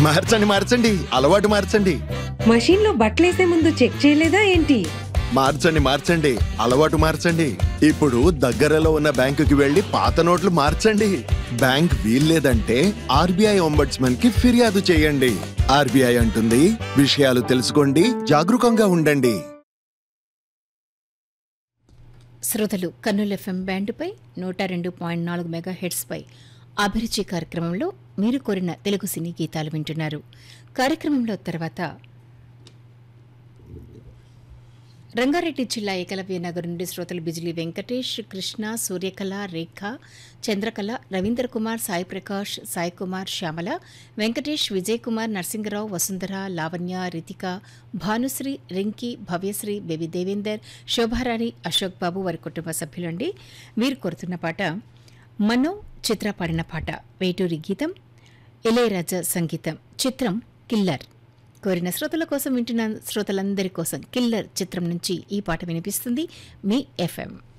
మార్చండి మార్చండి అలవాటు మార్చండి మషీన్లో బట్టలేసే ముందు చెక్ చేయలేదా ఏంటి మార్చండి మార్చండి అలవాటు మార్చండి ఇప్పుడు దగ్గరలో ఉన్న బ్యాంకుకి వెళ్లి పాత నోట్లు మార్చండి బ్యాంక్ వీల్లేదంటే ఆర్బీఐ ఒంబడ్స్మన్ కి ఫిర్యాదు చేయండి ఆర్బీఐ అంటుంది విషయాలు తెలుసుకోండి జాగరూకంగా ఉండండి శ్రోతలు కర్నూలు ఎఫ్ఎం బ్యాండుపై నూట రెండు పాయింట్ నాలుగు మెగా హెడ్స్పై అభిరుచి కార్యక్రమంలో మీరు కోరిన తెలుగు సినీ గీతాలు వింటున్నారు కార్యక్రమంలో తర్వాత రంగారెడ్డి జిల్లా ఏకలవ్య నగర్ నుండి శ్రోతలు బిజిలీ వెంకటేష్ కృష్ణ సూర్యకళ రేఖ చంద్రకళ రవీంద్ర కుమార్ సాయి ప్రకాష్ సాయి కుమార్ శ్యామల వెంకటేష్ విజయ్ కుమార్ నరసింగరావు వసుంధర లావణ్య రితిక భానుశ్రీ రింకి భవ్యశ్రీ బేబీ దేవేందర్ శోభారాణి అశోక్ బాబు వారి కుటుంబ సభ్యులండి వీరు కోరుతున్న పాట మనో చిత్ర పాడిన పాట వేటూరి గీతం ఇళయరాజా సంగీతం చిత్రం కిల్లర్ కోరిన శ్రోతల కోసం వింటున్న శ్రోతలందరి కోసం కిల్లర్ చిత్రం నుంచి ఈ పాట వినిపిస్తుంది మీ ఎఫ్ఎం